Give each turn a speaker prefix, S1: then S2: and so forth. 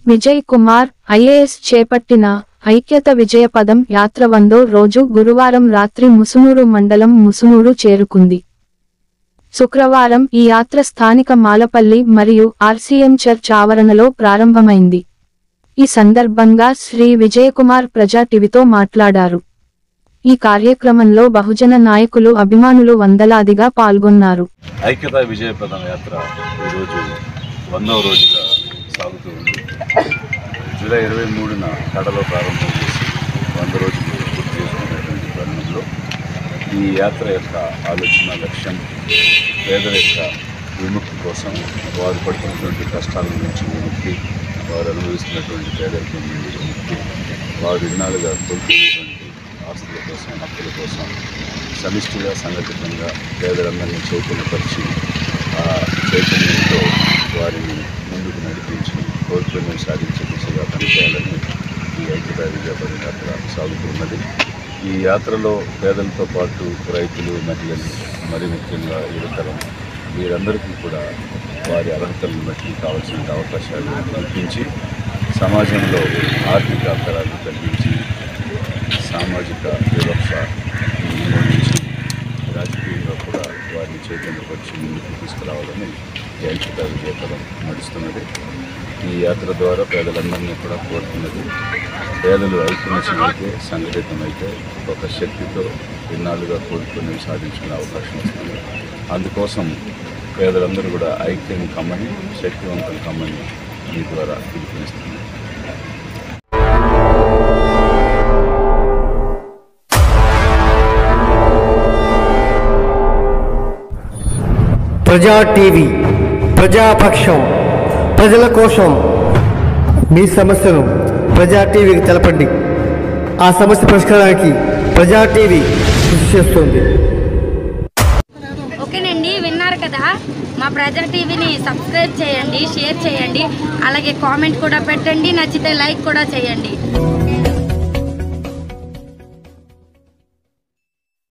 S1: Vijay Kumar IAS చేపట్టిన ఐక్యత విజయపదం యాత్ర వందో రోజు గురువారం రాత్రి ముసునూరు మండలం ముసునూరు చేరుకుంది శుక్రవారం ఈ యాత్ర స్థానిక మాలపల్లి మరియు ఆర్సీఎం చర్చ్ ఆవరణలో ప్రారంభమైంది ఈ సందర్భంగా శ్రీ విజయకుమార్ ప్రజా టీవీతో మాట్లాడారు ఈ కార్యక్రమంలో బహుజన నాయకులు అభిమానులు వందలాదిగా పాల్గొన్నారు
S2: ఐక్యతా విజయపదం యాత్ర ఈరోజు వందవ రోజుగా సాగుతూ ఉంది జూలై ఇరవై మూడున కడలో ప్రారంభం చేసి వంద రోజులు పూర్తి చేసుకున్నటువంటి తరుణంలో ఈ యాత్ర యొక్క ఆలోచన లక్ష్యం పేదల యొక్క విముక్తి కోసం వారు పడుతున్నటువంటి కష్టాల నుంచి విముక్తి వారు అనుభవిస్తున్నటువంటి పేదరికం నుండి విముక్తి వారు ఇన్నాళ్ళుగా కోల్పోయినటువంటి ఆస్తుల కోసం హక్కుల కోసం సమిష్టిగా సంఘటితంగా పేదలందరినీ చైతన్యపరిచి ఆ చైతన్యంతో వారిని ముందుకు నడిపించి కోల్పోయిన సాధించే దిశగా పనిచేయాలని ఈ ఐక్యతా విజయపద యాత్ర సాగుతున్నది ఈ యాత్రలో పేదలతో పాటు రైతులు మహిళలు మరి ముఖ్యంగా యువతరం వీరందరికీ కూడా వారి అర్హతలను బట్టి కావాల్సిన అవకాశాలు కల్పించి సమాజంలో ఆర్థిక అంతరాలు కల్పించి సామాజిక వివక్ష నిర్మూలించి రాజకీయంగా కూడా వారిని చైతన్యపరిచి ముందుకు తీసుకురావాలని ఈ ఐక్యత విజయపదం నడుస్తున్నది ఈ యాత్ర ద్వారా పేదలందరినీ కూడా కోరుతున్నది పేదలు ఐక్యమత్యమైతే సంఘటితమైతే ఒక శక్తితో ఇన్నాళ్ళుగా కోరుకునేవి సాధించుకునే అవకాశం వస్తుంది అందుకోసం పేదలందరూ కూడా ఐక్యం కమ్మని శక్తివంతం కమ్మని మీ ద్వారా పిలుపునిస్తుంది
S3: ప్రజా టీవీ ప్రజాపక్షం ప్రజల కోసం మీ సమస్యను ప్రజా టీవీకి తెలపండి ఆ సమస్య పరిష్కారానికి ప్రజా టీవీ కృషి చేస్తుంది
S4: ఓకేనండి విన్నారు కదా మా ప్రజా టీవీని సబ్స్క్రైబ్ చేయండి షేర్ చేయండి అలాగే కామెంట్ కూడా పెట్టండి నచ్చితే లైక్ కూడా చేయండి